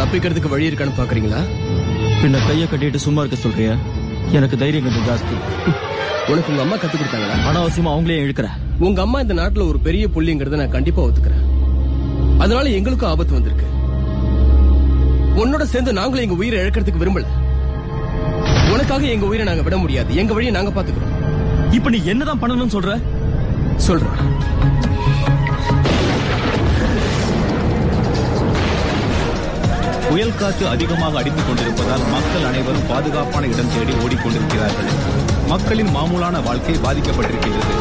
தப்பிக்கிறதுக்கு வழி இருக்கான்னு பாக்குறீங்களா பின்ன கைய கட்டிட்டு சும்மா இருக்க சொல்றிய எனக்கு தைரியம் கொஞ்சம் ஜாஸ்தி உனக்கு உங்க அம்மா கத்து கொடுத்தாங்களா அனாவசியமா அவங்களே இழுக்கிற உங்க அம்மா இந்த நாட்டுல ஒரு பெரிய புள்ளிங்கிறத நான் கண்டிப்பா ஒத்துக்கிறேன் அதனால எங்களுக்கும் ஆபத்து வந்திருக்கு உன்னோட சேர்ந்து நாங்களும் எங்க உயிரை இழக்கிறதுக்கு விரும்பல உனக்காக எங்க உயிரை நாங்க விட முடியாது எங்க வழியை நாங்க பாத்துக்கிறோம் இப்ப நீ என்னதான் பண்ணணும்னு சொல்ற சொல்றேன் புயல் காற்று அதிகமாக அடித்துக் கொண்டிருப்பதால் மக்கள் அனைவரும் பாதுகாப்பான இடம் தேடி ஓடிக்கொண்டிருக்கிறார்கள் மக்களின் மாமூலான வாழ்க்கை பாதிக்கப்பட்டிருக்கிறது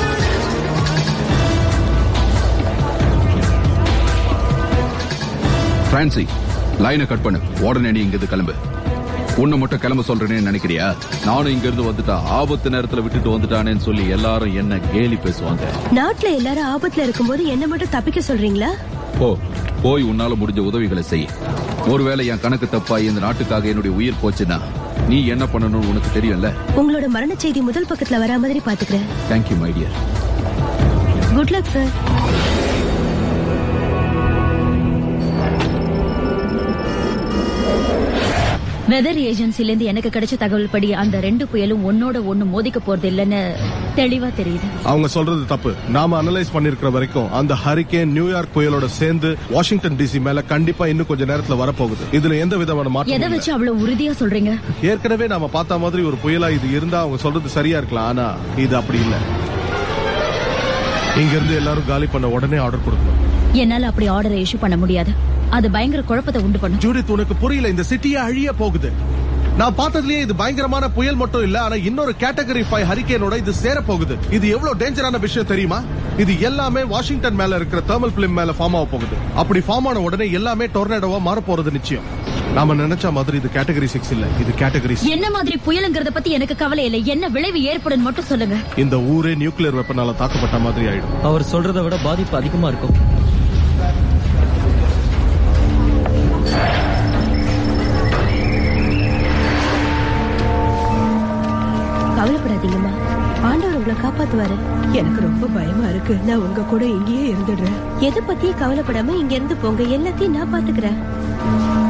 பிரான்சி லைனை கட் பண்ணு உடனே நீ இங்கிருந்து கிளம்பு உன்னை மட்டும் கிளம்ப சொல்றேன்னு நினைக்கிறியா நானும் இங்க இருந்து வந்துட்டா ஆபத்து நேரத்துல விட்டுட்டு வந்துட்டானேன்னு சொல்லி எல்லாரும் என்ன கேலி பேசுவாங்க நாட்டுல எல்லாரும் ஆபத்துல இருக்கும்போது என்ன மட்டும் தப்பிக்க சொல்றீங்களா போ போய் உன்னால முடிஞ்ச உதவிகளை செய் ஒருவேளை என் கணக்கு தப்பா இந்த நாட்டுக்காக என்னுடைய உயிர் போச்சுன்னா நீ என்ன பண்ணணும்னு உனக்கு தெரியும்ல உங்களோட மரண செய்தி முதல் பக்கத்துல வரா மாதிரி பாத்துக்கிறேன் thank you my dear good luck sir weather ஏஜென்சில இருந்து எனக்கு கிடைச்ச தகவல் படி அந்த ரெண்டு புயலும் ஒன்னோட ஒண்ணு மோதிக்க போறது இல்லைன்னு தெளிவா தெரியுது அவங்க சொல்றது தப்பு நாம அனலைஸ் பண்ணிருக்கிற வரைக்கும் அந்த ஹரிகேன் நியூயார்க் புயலோட சேர்ந்து வாஷிங்டன் டிசி மேல கண்டிப்பா இன்னும் கொஞ்ச நேரத்துல வரப்போகுது இதுல எந்த விதமான எதை மாற்றம் இல்ல. வச்சு அவ்வளவு உறுதியா சொல்றீங்க ஏற்கனவே நாம பார்த்த மாதிரி ஒரு புயலா இது இருந்தா அவங்க சொல்றது சரியா இருக்கலாம் ஆனா இது அப்படி இல்ல இங்க இருந்து எல்லாரும் காலி பண்ண உடனே ஆர்டர் கொடுக்கணும் என்னால அப்படி ஆர்டரை இஷ்யூ பண்ண முடியாது அது பயங்கர குழப்பத்தை உண்டு பண்ணும் ஜூடித் உனக்கு புரியல இந்த சிட்டியே அழிய போகுது நான் பார்த்ததுலயே இது பயங்கரமான புயல் மட்டும் இல்ல ஆனா இன்னொரு கேட்டகரி ஃபைவ் ஹரிகேனோட இது சேர போகுது இது எவ்வளவு டேஞ்சரான விஷயம் தெரியுமா இது எல்லாமே வாஷிங்டன் மேல இருக்கிற தெர்மல் பிலிம் மேல ஃபார்ம் ஆக போகுது அப்படி ஃபார்ம் ஆன உடனே எல்லாமே டொர்னேடோவா மாற போறது நிச்சயம் நாம நினைச்ச மாதிரி இது கேட்டகரி சிக்ஸ் இல்ல இது கேட்டகரி என்ன மாதிரி புயலுங்கிறத பத்தி எனக்கு கவலை இல்லை என்ன விளைவு ஏற்படும் மட்டும் சொல்லுங்க இந்த ஊரே நியூக்ளியர் வெப்பனால தாக்கப்பட்ட மாதிரி ஆயிடும் அவர் சொல்றதை விட பாதிப்பு அதிகமா இருக்கும் கவலைப்படாதீங்கம்மா ஆண்டவர் உங்களை காப்பாத்துவாரு எனக்கு ரொம்ப பயமா இருக்கு நான் உங்க கூட இங்கேயே இருந்துடுறேன் எதை பத்தியும் கவலைப்படாம இங்க இருந்து போங்க எல்லாத்தையும் நான் பாத்துக்கிறேன்